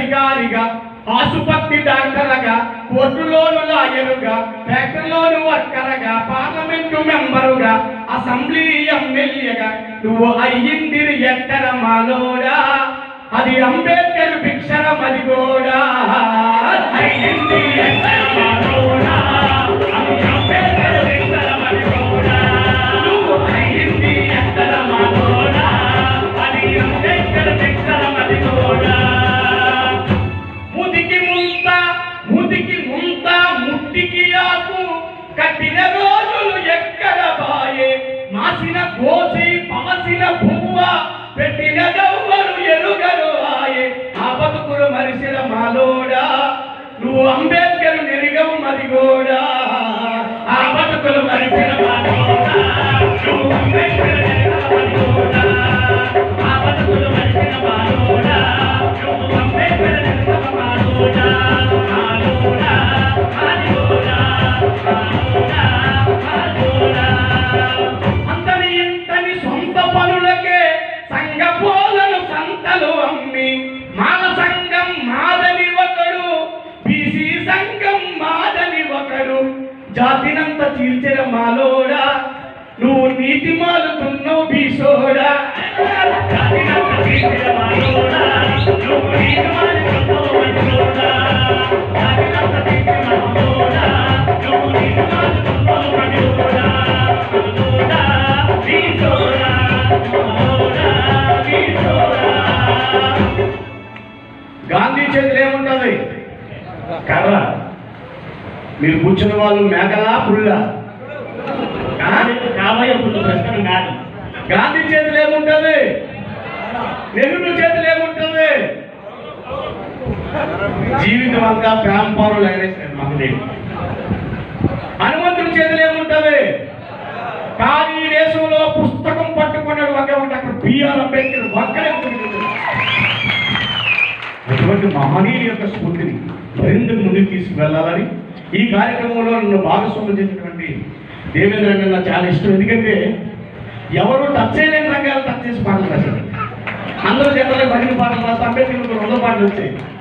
అధికారిగా ఆసుపత్రి డాక్టర్గా కోర్టులోను లాయరుగా ఫ్యాక్టరీలోను వర్కర్గా పార్లమెంటు మెంబరుగా అసెంబ్లీ ఎమ్మెల్యేగా నువ్వు అయ్యింది ఎత్తర మాలోడా అది అంబేద్కర్ భిక్షరం అది కూడా అయ్యింది ఎత్తర మాలోడా అది అంబేద్కర్ భిక్షరం అది కూడా నువ్వు అయ్యింది ఎత్తర మాలోడా అది అంబేద్కర్ భిక్షరం అది కూడా ముదికి ముంత ముదికి ముంత ముట్టికి ఆకు కట్టిన రోజులు ఎక్కడ బాయే మాసిన కోసి పాసిన పువ్వ పెట్టిన గవ్వలు ఎరుగరు ఆయే ఆ బతుకులు మరిసిన మాలోడా నువ్వు అంబేద్కర్ నిరిగవు మదిగోడా ఆ బతుకులు మరిసిన మాలోడా నువ్వు అంబేద్కర్ నిరిగవు మదిగోడా ఆ బతుకులు మరిసిన మాలోడా నువ్వు అంబేద్కర్ నిరిగవు మాలోడా మాలోడా మాలోడా మాలోడా మాలోడా అంతని ఇంతని సొంత పనులకే సంఘ పోలను సంతలు అమ్మి మాల సంఘం మాదని ఒకడు బీసీ సంఘం మాదని ఒకడు జాతినంత చీల్చిన మాలోడా నువ్వు నీతి మాలుతున్నావు బీసోడా జాతినంత చీల్చిన మాలోడా నువ్వు నీతి మాలుతున్నావు మంచోడా జాతినంత చీల్చిన మాలోడా నువ్వు నీతి మాలుతున్నావు మంచోడా మంచోడా బీసోడా మంచోడా బీసోడా గాంధీ చేతులు ఏముంటుంది కర్ర మీరు కూర్చున్న వాళ్ళు మేకలా పుల్లా కాబోయే పుట్టు ప్రశ్న కాదు గాంధీ చేతులు ఏముంటుంది నెహ్రూ చేతులు ఏముంటుంది జీవితం అంతా ప్రేమపారులు ఎగరేసారు మహదేవి హనుమంతుడి చేతులు ఏముంటుంది కానీ దేశంలో పుస్తకం పట్టుకున్నాడు ఒకే ఒకటి అక్కడ బిఆర్ అంబేద్కర్ ఒక్కడే కూర్చున్నాడు. అటువంటి మహనీయుల యొక్క స్ఫూర్తిని మరింత ముందుకు తీసుకువెళ్ళాలని ఈ కార్యక్రమంలో నన్ను భాగస్వామ్యం చేసినటువంటి దేవేంద్ర అంటే నాకు చాలా ఇష్టం ఎందుకంటే ఎవరు టచ్ చేయలేని రంగాలు టచ్ చేసి పాటలు రాశారు అందరూ జనరల్గా భజన పాటలు రాస్తే అంబేద్కర్ వంద పాటలు వచ్చాయి